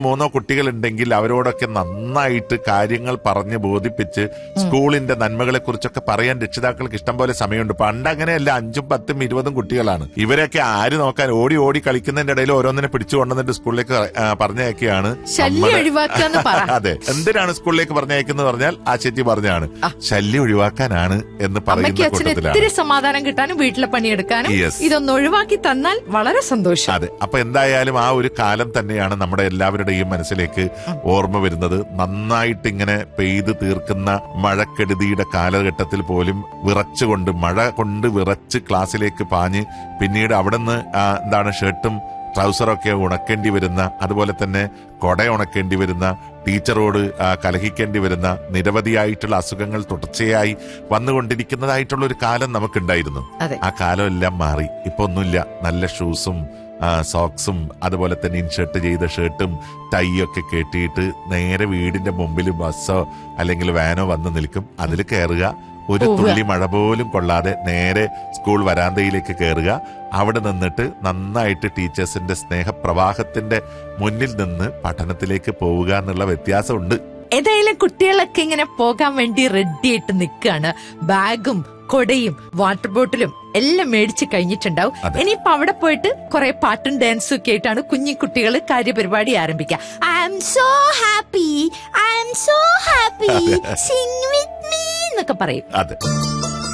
മൂന്നോ കുട്ടികളുണ്ടെങ്കിൽ അവരോടൊക്കെ നന്നായിട്ട് കാര്യങ്ങൾ പറഞ്ഞ് ബോധിപ്പിച്ച് സ്കൂളിന്റെ നന്മകളെ കുറിച്ചൊക്കെ പറയാൻ രക്ഷിതാക്കൾക്ക് ഇഷ്ടം പോലെ സമയമുണ്ട് പണ്ട് അങ്ങനെയല്ല അഞ്ചും പത്തും ഇരുപതും കുട്ടികളാണ് ഇവരെയൊക്കെ ആര് നോക്കാൻ ഓടി ഓടി കളിക്കുന്നതിന്റെ ഇടയിൽ ഓരോന്നിനെ പിടിച്ചു കൊണ്ടുവന്നിട്ട് സ്കൂളിലേക്ക് ആ, പറഞ്ഞയക്കുകയാണ് ശല്യം നമ്മുടെ- ഒഴിവാക്കാന്ന് പറ അതെ എന്തിനാണ് സ്കൂളിലേക്ക് പറഞ്ഞയക്കുന്നത് പറഞ്ഞാൽ ആ ചേച്ചി പറഞ്ഞാണ് ശല്യം ഒഴിവാക്കാനാണ് എന്ന് അമ്മയ്ക്ക് പറയുന്ന അച്ഛന് കൂട്ടത്തിലാണ് ഇത്തിരി സമാധാനം കിട്ടാനും വീട്ടിലെ പണിയെടുക്കാനും Yes. ഇതൊന്ന് ഒഴിവാക്കി തന്നാൽ വളരെ സന്തോഷം അതെ അപ്പൊ എന്തായാലും ആ ഒരു കാലം തന്നെയാണ് നമ്മുടെ എല്ലാവരുടെയും മനസ്സിലേക്ക് ഓർമ്മ വരുന്നത് നന്നായിട്ട് ഇങ്ങനെ പെയ്ത് തീർക്കുന്ന മഴക്കെടുതിയുടെ കാലഘട്ടത്തിൽ പോലും വിറച്ചുകൊണ്ട് മഴ കൊണ്ട് വിറച്ച് ക്ലാസ്സിലേക്ക് പാഞ്ഞ് പിന്നീട് അവിടെ നിന്ന് എന്താണ് ഷർട്ടും ട്രൗസറൊക്കെ ഉണക്കേണ്ടി വരുന്ന അതുപോലെ തന്നെ കൊട ഉണക്കേണ്ടി വരുന്ന ടീച്ചറോട് ആ, കലഹിക്കേണ്ടി വരുന്ന നിരവധിയായിട്ടുള്ള അസുഖങ്ങൾ തുടർച്ചയായി വന്നുകൊണ്ടിരിക്കുന്നതായിട്ടുള്ള ഒരു കാലം നമുക്കുണ്ടായിരുന്നു അതെ ആ കാലം എല്ലാം മാറി ഇപ്പൊ ഒന്നുമില്ല നല്ല ഷൂസും ആ, സോക്സും അതുപോലെ തന്നെ ഇൻഷർട്ട് ചെയ്ത ഷർട്ടും ടൈ ഒക്കെ കെട്ടിയിട്ട് നേരെ വീടിന്റെ മുമ്പിൽ ബസ്സോ അല്ലെങ്കിൽ വാനോ വന്ന് നിൽക്കും അതിൽ കയറുക ഒരു പോവുക. തുള്ളി മഴ പോലും കൊള്ളാതെ നേരെ സ്കൂൾ വരാന്തയിലേക്ക് കയറുക അവിടെ നിന്നിട്ട് നന്നായിട്ട് ടീച്ചേഴ്സിന്റെ സ്നേഹപ്രവാഹത്തിന്റെ മുന്നിൽ നിന്ന് പഠനത്തിലേക്ക് പോവുക എന്നുള്ള വ്യത്യാസമുണ്ട് ഏതായാലും കുട്ടികളൊക്കെ ഇങ്ങനെ പോകാൻ വേണ്ടി റെഡി ആയിട്ട് നിൽക്കുകയാണ് ബാഗും കൊടയും വാട്ടർ ബോട്ടിലും എല്ലാം മേടിച്ച് കഴിഞ്ഞിട്ടുണ്ടാവും അതെ. ഇനിയിപ്പോ അവിടെ പോയിട്ട് കുറെ പാട്ടും ഡാൻസും ഒക്കെ ആയിട്ടാണ് കുഞ്ഞി കുട്ടികൾ കാര്യപരിപാടി ആരംഭിക്കുക I am so happy I am so happy sing with me എന്നൊക്കെ പറയും അതെ